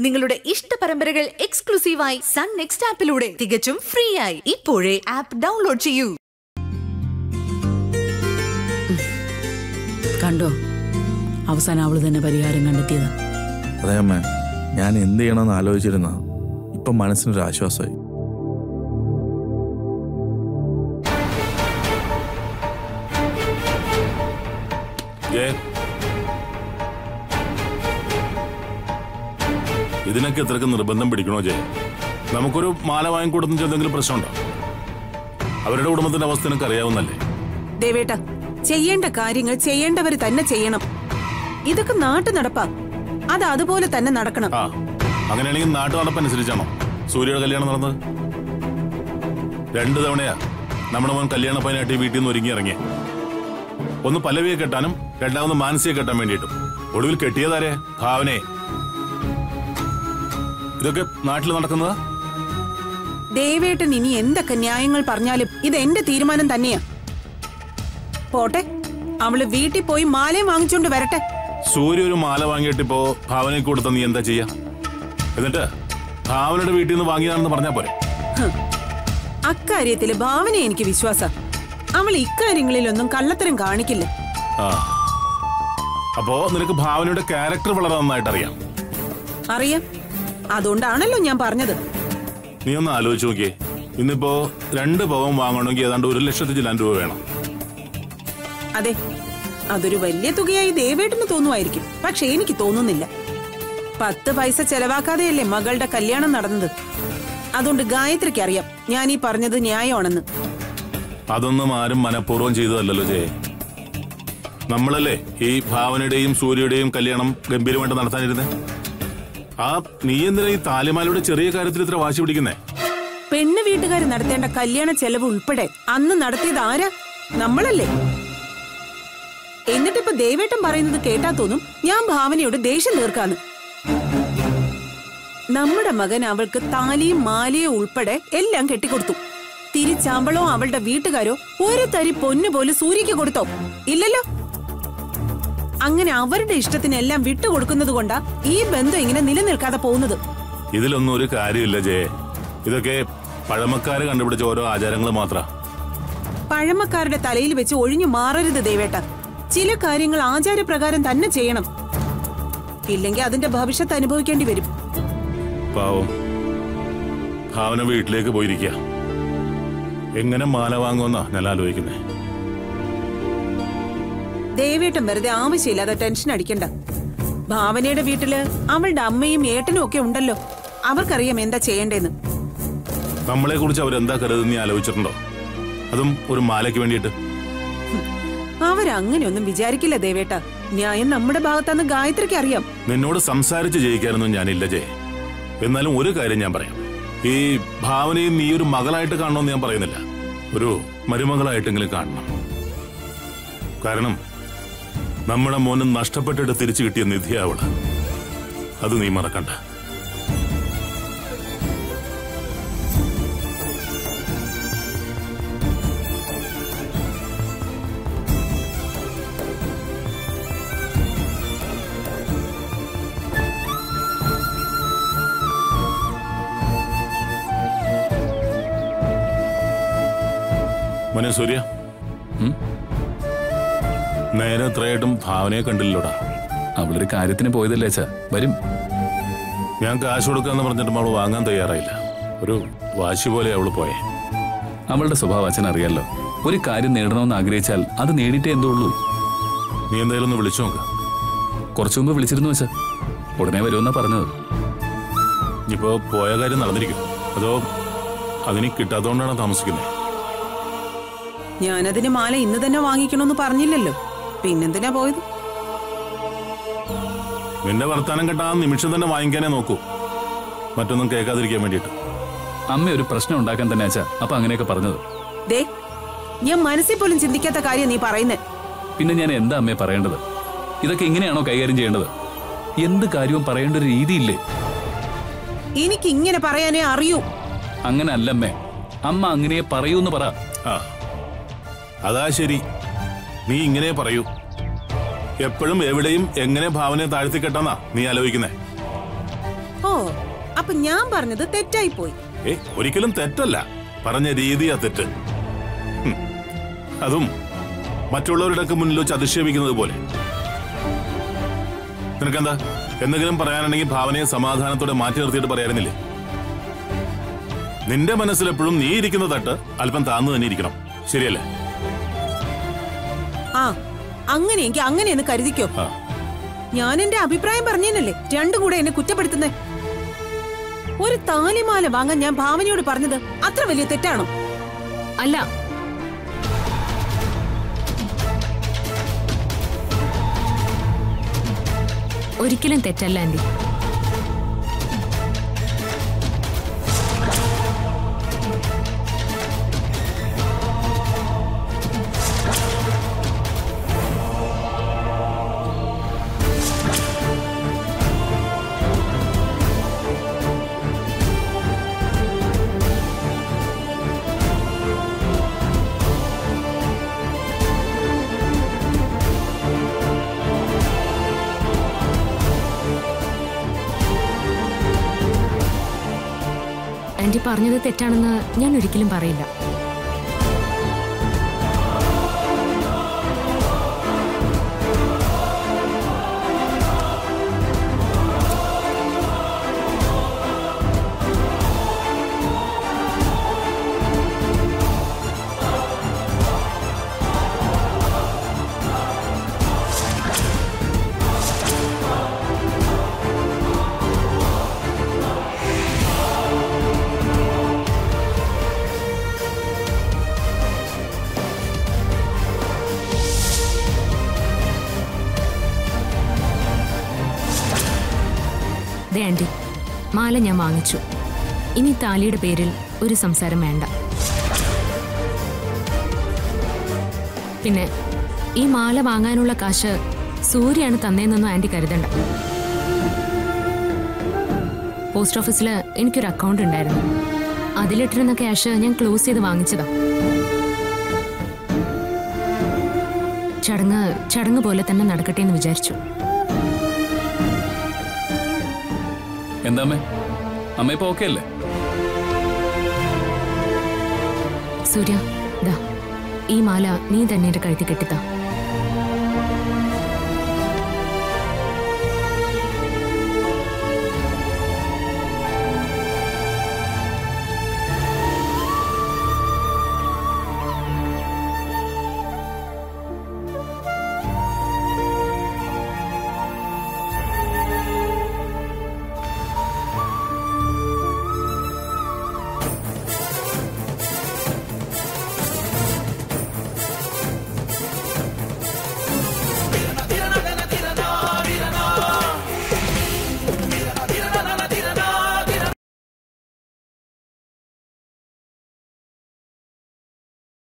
നിങ്ങളുടെ ഇഷ്ട പരമ്പരകൾ എക്സ്ക്ലൂസീവായി സൺ നെക്സ്റ്റ് ആപ്പിലൂടെ തികച്ചും ഫ്രീ ആയി ഇപ്പോഴേ ആപ്പ് ഡൗൺലോഡ് ചെയ്യൂ കണ്ടോ അവസാനം അവള് തന്നെ പരിഹാരം കണ്ടെത്തിയത് അതെ അമ്മ ഞാൻ എന്ത് ചെയ്യണമെന്ന് ആലോചിച്ചിരുന്ന ഇപ്പം മനസ്സിനൊരു ആശ്വാസമായി ഏ ഇതിനൊക്കെ ഇത്രക്ക് നിർബന്ധം പിടിക്കണോ ജയ നമുക്കൊരു മാല വാങ്ങിക്കൊടുത്തു എന്തെങ്കിലും പ്രശ്നമുണ്ടോ അവരുടെ കുടുംബത്തിന്റെ അവസ്ഥ നിനക്ക് അറിയാവുന്നല്ലേ ദേവേട്ട ചെയ്യേണ്ട കാര്യങ്ങൾ ചെയ്യേണ്ടവർ തന്നെ ചെയ്യണം ഇതൊക്കെ നാട്ടു നടപ്പാ അത് അതുപോലെ തന്നെ നടക്കണം ആ അങ്ങനെയാണെങ്കിൽ നാട്ടു നടപ്പനുസരിച്ചാണോ സൂര്യയുടെ കല്യാണം നടന്നത് രണ്ടു തവണയാ നമ്മുടെ മോൻ കല്യാണ പൈനായിട്ട് വീട്ടിൽ നിന്ന് ഒരുങ്ങി ഇറങ്ങിയ ഒന്ന് പല്ലവിയെ കെട്ടാനും രണ്ടാമത് മാനസിയെ കെട്ടാൻ വേണ്ടിയിട്ടും ഒടുവിൽ കെട്ടിയതാരെ ഭാവനയെ ഇതൊക്കെ നാട്ടിൽ നടക്കുന്നതാ ദേവേട്ടൻ ഇനി എന്തൊക്കെ ന്യായങ്ങൾ പറഞ്ഞാലും ഇത് എന്റെ തീരുമാനം തന്നെയാ പോട്ടെ അവള് വീട്ടിൽ പോയി മാലയും വാങ്ങിച്ചോണ്ട് വരട്ടെ സൂര്യ ഒരു മാല വാങ്ങിയിട്ട് ഇപ്പോ ഭാവനയ്ക്ക് കൊടുത്ത നീ എന്താ ചെയ്യാ എന്നിട്ട് ഭാവനയുടെ വീട്ടിൽ നിന്ന് വാങ്ങിയതാണെന്ന് പറഞ്ഞാ പോരെ ഹ്. അക്കാര്യത്തില് ഭാവന എനിക്ക് വിശ്വാസ അവൾ ഇക്കാര്യങ്ങളിലൊന്നും കള്ളത്തരം കാണിക്കില്ല ആ അപ്പോ നിനക്ക് ഭാവനയുടെ ക്യാരക്ടർ വളരെ നന്നായിട്ട് അറിയാം അറിയാം അതുകൊണ്ടാണല്ലോ ഞാൻ പറഞ്ഞത് നീ ഒന്ന് ആലോചിച്ച് നോക്കിയേ ഇന്നിപ്പോ രണ്ട് പവൻ വാങ്ങണമെങ്കിൽ ഏതാണ്ട് ഒരു ലക്ഷത്തി ചില്ലാൻ രൂപ വേണം അതെ അതൊരു വലിയ തുകയായി ദേവേട്ടന് തോന്നുമായിരിക്കും പക്ഷെ എനിക്ക് തോന്നുന്നില്ല പത്ത് പൈസ ചെലവാക്കാതെയല്ലേ മകളുടെ കല്യാണം നടന്നത് അതുകൊണ്ട് ഗായത്രിക്ക് അറിയാം ഞാൻ ഈ പറഞ്ഞത് ന്യായമാണെന്ന് അതൊന്നും ആരും മനഃപൂർവ്വം ചെയ്തതല്ലല്ലോ ജയ നമ്മളല്ലേ ഈ ഭാവനയുടെയും സൂര്യയുടെയും കല്യാണം ഗംഭീരമായിട്ട് നടത്താനിരുന്നേ ആ നീ എന്തിനാ ഈ താലിമാലയുടെ ചെറിയ കാര്യത്തിൽ ഇത്ര വാശി പിടിക്കുന്നേ പെണ്ണ് വീട്ടുകാർ നടത്തേണ്ട കല്യാണ ചെലവ് ഉൾപ്പെടെ അന്ന് നടത്തിയത് ആരാ നമ്മളല്ലേ എന്നിട്ടിപ്പോ ദേവേട്ടൻ പറയുന്നത് കേട്ടാ തോന്നും ഞാൻ ഭാവനയോട് ദേഷ്യം തീർക്കാന്ന് നമ്മുടെ മകൻ അവൾക്ക് താലിയും മാലയും ഉൾപ്പെടെ എല്ലാം കെട്ടിക്കൊടുത്തു തിരിച്ചവളോ അവളുടെ വീട്ടുകാരോ ഒരു തരി പൊന്നു പോലും സൂര്യക്ക് കൊടുത്തോ ഇല്ലല്ലോ അങ്ങനെ അവരുടെ ഇഷ്ടത്തിനെല്ലാം വിട്ടുകൊടുക്കുന്നത് കൊണ്ടാ ഈ ബന്ധം ഇങ്ങനെ നിലനിൽക്കാതെ പോകുന്നത് ഇതിലൊന്നും ഒരു കാര്യമില്ല ജയ ഇതൊക്കെ പഴമക്കാര് കണ്ടുപിടിച്ച ഓരോ ആചാരങ്ങൾ മാത്ര പഴമക്കാരുടെ തലയിൽ വെച്ച് ഒഴിഞ്ഞു മാറരുത് ദേവേട്ട ചില കാര്യങ്ങൾ ആചാരപ്രകാരം തന്നെ ചെയ്യണം ഇല്ലെങ്കിൽ അതിന്റെ ഭവിഷ്യത്ത് അനുഭവിക്കേണ്ടി വരും പാവം ഭാവന വീട്ടിലേക്ക് പോയിരിക്കുക എങ്ങനെ മാല വാങ്ങുമെന്നാ ഞാൻ ആലോചിക്കുന്നേ ദേവേട്ടൻ വെറുതെ ആവശ്യമില്ലാതെ ടെൻഷൻ അടിക്കണ്ട ഭാവനയുടെ വീട്ടില് അവളുടെ അമ്മയും ഏട്ടനും ഒക്കെ ഉണ്ടല്ലോ അവർക്കറിയാം എന്താ ചെയ്യേണ്ടേന്ന് നമ്മളെ കുറിച്ച് അവരെന്താ കരുതുന്ന നീ ആലോചിച്ചിട്ടുണ്ടോ അതും ഒരു മാലയ്ക്ക് വേണ്ടിയിട്ട് അവരങ്ങനെയൊന്നും വിചാരിക്കില്ല ദേവേട്ട ന്യായം നമ്മുടെ ഭാഗത്താന്ന് ഗായത്രിക്ക് അറിയാം നിന്നോട് സംസാരിച്ച് ജയിക്കാനൊന്നും ഞാനില്ല ജയ എന്നാലും ഒരു കാര്യം ഞാൻ പറയാം ഈ ഭാവനയെ നീ ഒരു മകളായിട്ട് കാണണമെന്ന് ഞാൻ പറയുന്നില്ല ഒരു മരുമകളായിട്ടെങ്കിലും കാണണം കാരണം നമ്മുടെ മോന് നഷ്ടപ്പെട്ടിട്ട് തിരിച്ചു കിട്ടിയ നിധിയാ അവള് അത് നീ മറക്കണ്ട മോനെ സൂര്യ ഉം? നേരെ എത്രയായിട്ടും ഭാവനയെ കണ്ടില്ലല്ലോടാ അവളൊരു കാര്യത്തിന് പോയതല്ലേ അച്ഛാ വരും ഞാൻ കാശ് കൊടുക്കാന്ന് പറഞ്ഞിട്ടും അവള് വാങ്ങാൻ തയ്യാറായില്ല ഒരു വാശി പോലെ അവള് പോയേ അവളുടെ സ്വഭാവം അച്ഛൻ അറിയാലോ ഒരു കാര്യം നേടണമെന്ന് ആഗ്രഹിച്ചാൽ അത് നേടിയിട്ടേ എന്തോ ഉള്ളൂ നീ എന്തായാലും ഒന്ന് വിളിച്ചു നോക്ക് കുറച്ചു മുമ്പ് വിളിച്ചിരുന്നു അച്ഛാ ഉടനെ വരുമെന്നാ പറഞ്ഞത് ഇപ്പോ പോയ കാര്യം നടന്നിരിക്കും അതോ അതിന് കിട്ടാത്തതുകൊണ്ടാണ് താമസിക്കുന്നത് ഞാനതിന് മാല ഇന്ന് തന്നെ വാങ്ങിക്കണമെന്ന് പറഞ്ഞില്ലല്ലോ പിന്നെന്തിനാ പോയത് നിന്റെ വർത്താനം കേട്ട ആ നിമിഷം തന്നെ വാങ്ങിക്കാനേ നോക്കൂ മറ്റൊന്നും കേൾക്കാതിരിക്കാൻ വേണ്ടിയിട്ട് അമ്മ ഒരു പ്രശ്നം ഉണ്ടാക്കാൻ തന്നെ അച്ഛാ അപ്പൊ അങ്ങനെയൊക്കെ പറഞ്ഞത് ദേ ഞാൻ മനസ്സിൽ പോലും ചിന്തിക്കാത്ത കാര്യം നീ പറയുന്നേ പിന്നെ ഞാൻ എന്താ അമ്മയെ പറയേണ്ടത് ഇതൊക്കെ ഇങ്ങനെയാണോ കൈകാര്യം ചെയ്യേണ്ടത് എന്ത് കാര്യവും പറയേണ്ട ഒരു രീതിയില്ലേ എനിക്ക് ഇങ്ങനെ പറയാനേ അറിയൂ അങ്ങനെ അല്ലമ്മേ അമ്മ അങ്ങനെ പറയൂന്ന് പറ ആ അതാ ശരി നീ ഇങ്ങനെ പറയൂ എപ്പോഴും എവിടെയും എങ്ങനെ ഭാവനയെ താഴ്ത്തി കെട്ടാന്നാ നീ ആലോചിക്കുന്നേ ഓ അപ്പൊ ഞാൻ പറഞ്ഞത് തെറ്റായി പോയി ഏ ഒരിക്കലും തെറ്റല്ല പറഞ്ഞ രീതിയാ തെറ്റ് ഹും. അതും മറ്റുള്ളവരുടെയൊക്കെ മുന്നിൽ വെച്ച് അധിക്ഷേപിക്കുന്നത് പോലെ നിനക്കെന്താ എന്തെങ്കിലും പറയാനുണ്ടെങ്കിൽ ഭാവനയെ സമാധാനത്തോടെ മാറ്റി നിർത്തിയിട്ട് പറയാറുന്നില്ലേ നിന്റെ മനസ്സിൽ എപ്പോഴും നീ ഇരിക്കുന്ന തട്ട് അല്പം താന്നു തന്നെ ഇരിക്കണം ശരിയല്ലേ ആ അങ്ങനെയെങ്കിൽ അങ്ങനെയെന്ന് കരുതിക്കോ ആ ഞാൻ എന്റെ അഭിപ്രായം പറഞ്ഞേനല്ലേ രണ്ടും കൂടെ എന്നെ കുറ്റപ്പെടുത്തുന്നേ ഒരു താലിമാല വാങ്ങാൻ ഞാൻ ഭാവനയോട് പറഞ്ഞത് അത്ര വലിയ തെറ്റാണോ അല്ല ഒരിക്കലും തെറ്റല്ല ആന്റി ആന്റി പറഞ്ഞത് തെറ്റാണെന്ന് ഞാൻ ഒരിക്കലും പറയില്ല ദേ ആന്റി മാല ഞാൻ വാങ്ങിച്ചു ഇനി താലിയുടെ പേരിൽ ഒരു സംസാരം വേണ്ട പിന്നെ ഈ മാല വാങ്ങാനുള്ള കാശ് സൂര്യാണ് തന്നേന്നൊന്നും ആന്റി കരുതണ്ട പോസ്റ്റ് ഓഫീസിൽ എനിക്കൊരു അക്കൗണ്ട് ഉണ്ടായിരുന്നു അതിലിട്ടിരുന്ന ക്യാഷ് ഞാൻ ക്ലോസ് ചെയ്ത് വാങ്ങിച്ചതാ ചടങ്ങ് ചടങ്ങ് പോലെ തന്നെ നടക്കട്ടെ എന്ന് വിചാരിച്ചു എന്താ അമ്മേ അമ്മ ഇപ്പൊ ഓക്കെ അല്ലേ സൂര്യ ദാ ഈ മാല നീ തന്നെ എന്റെ കഴുത്തി കെട്ടിത്താ